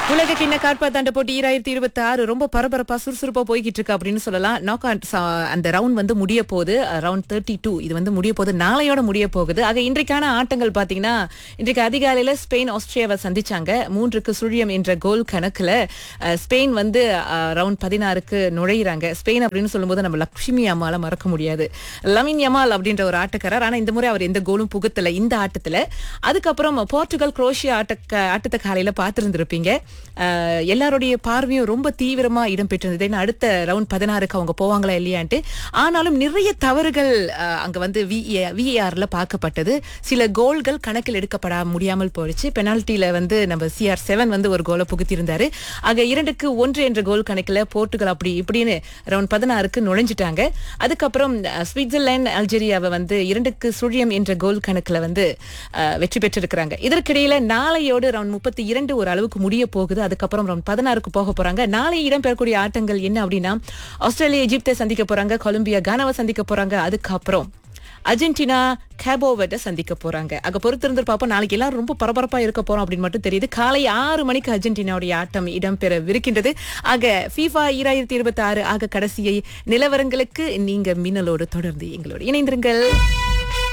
உலக கிண்ண காற்பந்தாண்ட போட்டி ஈராயிரத்தி இருபத்தி ஆறு ரொம்ப பரபரப்பா சுறுசுறுப்பா போய்கிட்டு இருக்கு அப்படின்னு சொல்லலாம் நாக் அந்த ரவுண்ட் வந்து முடிய போகுது ரவுண்ட் தேர்ட்டி டூ இது வந்து முடிய போகுது நாளையோட முடிய போகுது ஆக இன்றைக்கான ஆட்டங்கள் பாத்தீங்கன்னா இன்றைக்கு அதிகாலையில ஸ்பெயின் ஆஸ்திரேலியாவை சந்திச்சாங்க மூன்றுக்கு சுழியம் என்ற கோல் கணக்குல அஹ், ஸ்பெயின் வந்து ரவுண்ட் பதினாறுக்கு நுழையிறாங்க ஸ்பெயின் அப்படின்னு சொல்லும்போது நம்ம லக்ஷ்மி அம்மால மறக்க முடியாது லமின் யமால் அப்படின்ற ஒரு ஆட்டக்காரர் ஆனா இந்த முறை அவர் எந்த கோலும் புகுத்தல இந்த ஆட்டத்துல அதுக்கப்புறம் போர்ச்சுகல் குரோஷியா ஆட்ட ஆட்டத்தை காலையில பார்த்திருந்திருப்பீங்க அஹ், எல்லாருடைய பார்வையும் ரொம்ப தீவிரமா இடம்பெற்றிருந்தது ஏன்னா அடுத்த ரவுண்ட் பதினாறுக்கு அவங்க போவாங்களா இல்லையான்ட்டு ஆனாலும் நிறைய தவறுகள் அஹ், அங்க வந்து விஏஆர்ல பார்க்கப்பட்டது சில கோல்கள் கணக்கில் எடுக்கப்பட முடியாமல் போயிடுச்சு பெனால்ட்டில வந்து நம்ம சிஆர் செவன் வந்து ஒரு கோலை புகுத்தியிருந்தாரு ஆக இரண்டுக்கு ஒன்று என்ற கோல் கணக்குல போர்ட்டுகல் அப்படி இப்படின்னு ரவுண்ட் பதினாறுக்கு நுழைஞ்சிட்டாங்க அதுக்கப்புறம் அஹ், சுவிட்சர்லாந்து அல்ஜீரியாவை வந்து இரண்டுக்கு சுழியம் என்ற கோல் கணக்குல வந்து அஹ், வெற்றி பெற்றிருக்கிறாங்க இதற்கிடையில நாளையோடு ரவுண்ட் முப்பத்தி இரண்டு ஒரு அளவுக்கு முடிய போகுது அதுக்கப்புறம் ரவுண்ட் பதினாறுக்கு போக போறாங்க நாளை இடம்பெறக்கூடிய ஆட்டங்கள் என்ன அப்படின்னா ஆஸ்திரேலியா எகிப்தை சந்திக்க போறாங்க கொலம்பியா கானாவை சந்திக்க போறாங்க அதுக்கப்புறம் அர்ஜென்டினா கேபோவட்டை சந்திக்க போறாங்க அங்க பொறுத்திருந்து பார்ப்போம் நாளைக்கு எல்லாரும் ரொம்ப பரபரப்பா இருக்க போறோம் அப்படின்னு மட்டும் தெரியுது காலை ஆறு மணிக்கு அர்ஜென்டினாவுடைய ஆட்டம் இடம்பெறவிருக்கின்றது ஆக ஃபீஃபா ஈராயிரத்தி இருபத்தி ஆறு ஆக கடைசியை நிலவரங்களுக்கு நீங்க மின்னலோடு தொடர்ந்து எங்களோடு இணைந்திருங்கள்